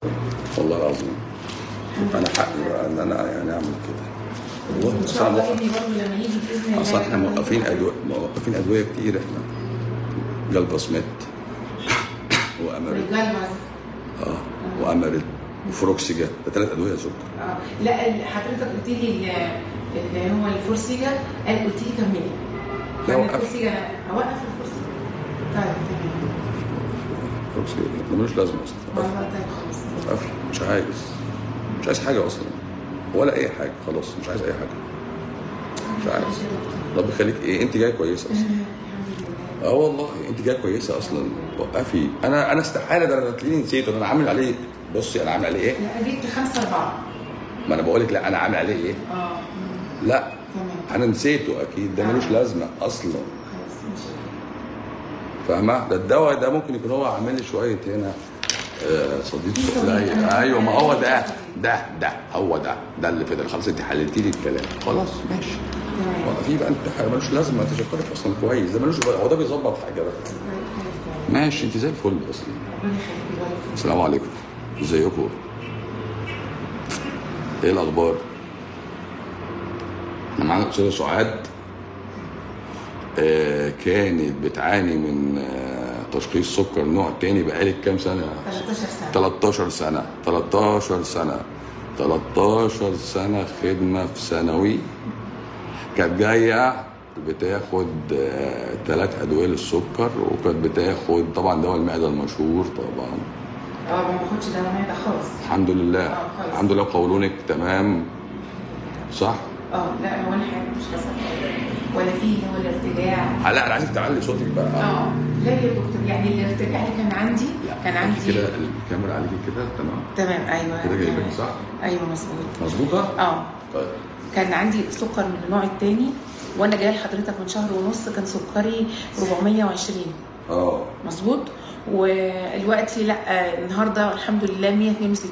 والله العظيم انا حقي بقى ان انا يعني اعمل كده والله ان بس شاء انا الله موقف- ابني برضه لما يجي باذن الله اصل احنا موقفين ادويه موقفين ادويه كتير احنا جلباسميت وامريل والجلبس اه وامريل وفروكسيجا ده ثلاث ادويه سكر اه لا ال- حضرتك قلت لي ال- اللي هو الفورسيجا قال قلت لي كملي لا، كان وقف. الفورسيجا اوقف الفورسيجا طيب تمام فروكسيجا ده ملوش لازمه اصلا والله قفل طيب خلاص قفل مش عايز مش عايز حاجه اصلا ولا اي حاجه خلاص مش عايز اي حاجه مش عايز ربي يخليك ايه انت جايه كويسه اصلا اه والله انت جايه كويسه اصلا وقفي انا انا استحاله ده انا تلاقيني نسيته انا عامل عليه بصي انا عامل عليه ايه لا جبت خمسة أربعة ما انا بقول لك لا انا عامل عليه ايه اه لا تمام انا نسيته اكيد ده ملوش لازمه اصلا خلاص ماشي فاهمه ده الدواء ده ممكن يكون هو عامل لي شويه هنا آه، صديد في سكري صديد. أنا- ايوه ما هو ده أنا- ده ده هو ده ده اللي فضل خلاص انت حللتي لي الكلام خلاص ماشي تمام في بقى انت ملوش لازمه انت شكرك اصلا كويس ده ملوش هو ده بيظبط حاجه بقى ماشي انت زي الفل اصلا ربنا يخليك ويبارك فيك. السلام عليكم ازيكم ايه الاخبار احنا معانا الاستاذه سعاد آه كانت بتعاني من آه تشخيص سكر نوع تاني بقالك كام سنه 13 سنة 13 سنه 13 سنه 13 سنه خدمه في ثانوي كانت جايه بتاخد ثلاث ادويه للسكر وكانت بتاخد طبعا دواء المعده المشهور طبعا اه ما باخدش دواء معدة خالص الحمد لله آه، خالص. الحمد لله قولونك تمام صح اه لا ولا حاجة مش حاسة بحاجة. ولا في هو الارتجاع لا انا عايزك تعلي صوتك بقى اه لا يا دكتور يعني الارتجاع اللي كان عندي كان عندي كده الكاميرا عليكي كده تمام تمام ايوه كده جايبك تمام. صح ايوه مظبوط مظبوطه اه طيب كان عندي سكر من النوع الثاني وانا جايه لحضرتك من شهر ونص كان سكري 420 اه مظبوط والوقت لا النهارده الحمد لله 162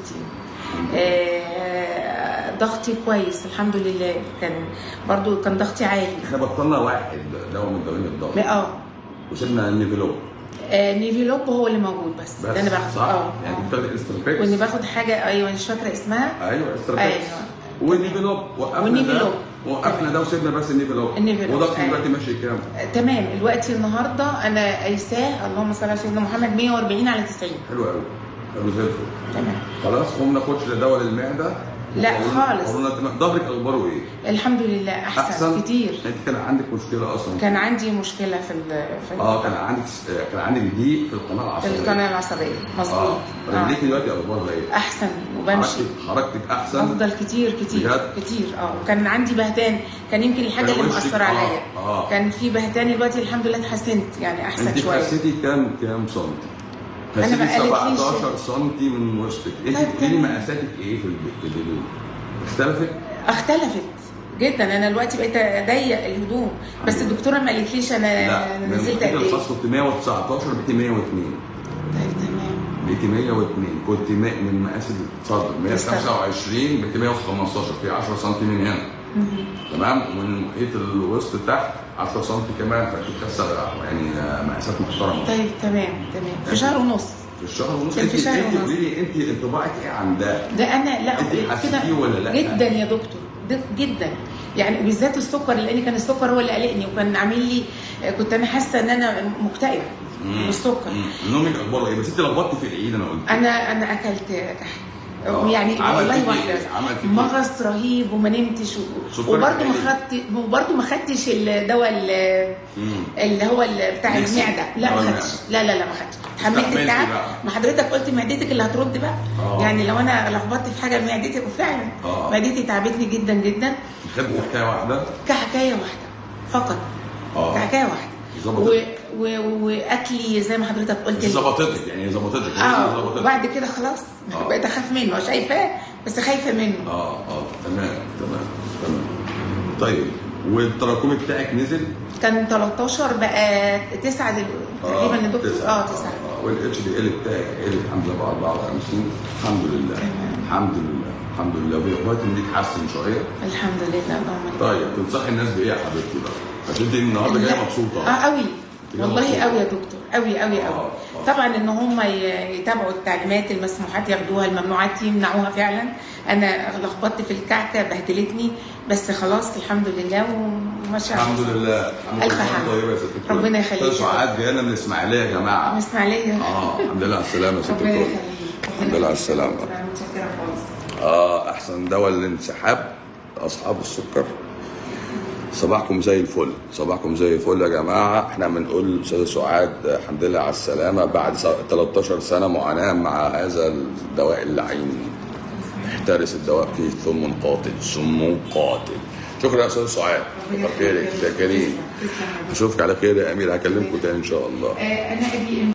آه، ضغطي كويس الحمد لله كان برضو كان ضغطي عالي احنا بطلنا واحد دواء من دواء الضغط اه وسيبنا النيفيلو آه، نيفيلوب هو اللي موجود بس, بس ده انا باخده صح اه يعني آه. كنت بتاخد استرابيكس واني باخد حاجه ايوه مش فاكره اسمها ايوه استرابيكس ايوه والنيفيلوب وقفنا والنيفيلوب. ده وقفنا ده وسيبنا بس النيفيلوب النيفيلوب، وضغطي أيوة. دلوقتي ماشي كام؟ آه، تمام الوقت النهارده انا قايساه اللهم صل على سيدنا محمد 140 على 90 حلو قوي حلو زي الفل تمام خلاص قوم ناخدش دواء للمعده لا وقولنا- خالص. قولنا تمام. ظهرك اخباره ايه؟ الحمد لله احسن, احسن كتير انت كان عندك مشكله اصلا كان عندي مشكله في ال في ال- اه كان عندك كان عندك ضيق في القناه في العصبيه القناه العصبيه اه مظبوط رجليك آه. دلوقتي اخبارها ايه؟ احسن وبمشي حركتك حركتك احسن افضل كتير كتير بجد؟ كتير اه وكان عندي بهتان كان يمكن الحاجه كان اللي وشك- مأثره آه، عليا آه. كان في بهتان دلوقتي الحمد لله اتحسنت يعني احسن انت شويه خسيتي كام كام سنتي؟ أنا ما خسيتي قالتليش. 17 سنتي من وسطك انت طيب قولي لي تمام. مقاساتك ايه في الب- في الهدوم؟ اختلفت؟ اختلفت جدا انا دلوقتي بقيت اضيق الهدوم بس الحمد لله. الدكتوره ما قالتليش انا لا أنا من نزلت الوحيد قد ايه الخاص كنت 119 بقيتي 102 طيب تمام بقيتي 102 كنت ما- من مقاس الصدر 125 بقيتي 115 في 10 سم من هنا مهم. تمام ومن محيط الوسط تحت 10 سم كمان فانت خاسه يعني مقاسات محترمه طيب تمام تمام في شهر ونص في الشهر ونص كان انت في شهر انت ونص. قولي لي انت انطباعك ايه عن ده؟ ده انا لا انت حسيتيه ولا لا؟ جدا يا دكتور ده جدا يعني بالذات السكر لان كان السكر هو اللي قلقني وكان عامل لي كنت انا حاسه ان انا مكتئبه مم. بالسكر مم. نومك اخباره ايه؟ بس انت لخبطتي في العيد انا قلت انا انا اكلت كحك آه. يعني عملت والله فيك واحده إيه؟ عملت فيك إيه؟ مغص رهيب وما نمتش و... سكرك وبرده ما عالي. خدت وبرده ما خدتش الدواء ال- مم. اللي هو ال- بتاع نفسي. المعده لا دواء ما المعدة. خدتش لا لا لا ما خدتش اتحملت استحملتي التعب بقى. ما حضرتك قلت معدتك اللي هترد بقى آه. يعني لو انا لخبطت في حاجه معدتي وفعلا آه. معدتي تعبتني جدا جدا خدت حكايه واحده كحكايه واحده فقط اه كحكايه واحده ظبطت. و... و... واكلي زي ما حضرتك قلت بس ظبطتك يعني ظبطتك هي اللي اه ظبطتك وبعد كده خلاص آه. بقيت اخاف منه شايفاه بس خايفه منه اه اه تمام تمام تمام طيب والتراكمي بتاعك نزل؟ كان 13 بقى 9 دل... تقريبا يا دكتور اه 9 والاتش دي ال بتاعك عالي الحمد لله بقى 54 الحمد لله تمام. الحمد لله الحمد لله ودلوقتي ان يتحسن شويه الحمد لله اللهم لك طيب تنصحي الناس بايه يا حبيبتي بقى؟ عشان انت النهارده جايه لا. مبسوطه اه قوي جاية والله مبسوطة. قوي يا دكتور قوي قوي قوي آه، آه. طبعا ان هم ي- يتابعوا التعليمات المسموحات ياخدوها الممنوعات يمنعوها فعلا انا لخبطت في الكعكه بهدلتني بس خلاص الحمد لله وماشي على الحمد الخير. لله الحمد ألف لله حمد. طيبه يا ست الكل. ربنا يخليك. استاذ سعاد جانا من الاسماعيليه يا جماعه من اسماعيليه اه الحمد لله على السلامه يا ست ربنا الكل يخليك الحمد لله على السلامة. أنا متشكره خالص اه احسن دواء للانسحاب اصحاب السكر صباحكم زي الفل صباحكم زي الفل يا جماعه احنا بنقول استاذه سعاد آه، الحمد لله على السلامه بعد س- 13 سنه معاناه مع هذا الدواء اللعين احترس الدواء فيه ثم قاتل سم قاتل شكرا يا استاذ سعاد ربنا كتر خيرك يخليك. يا كريم تسلم، تسلم يا دكتور. اشوفك على خير يا امير هكلمكم تاني ان شاء الله آه، انا ابي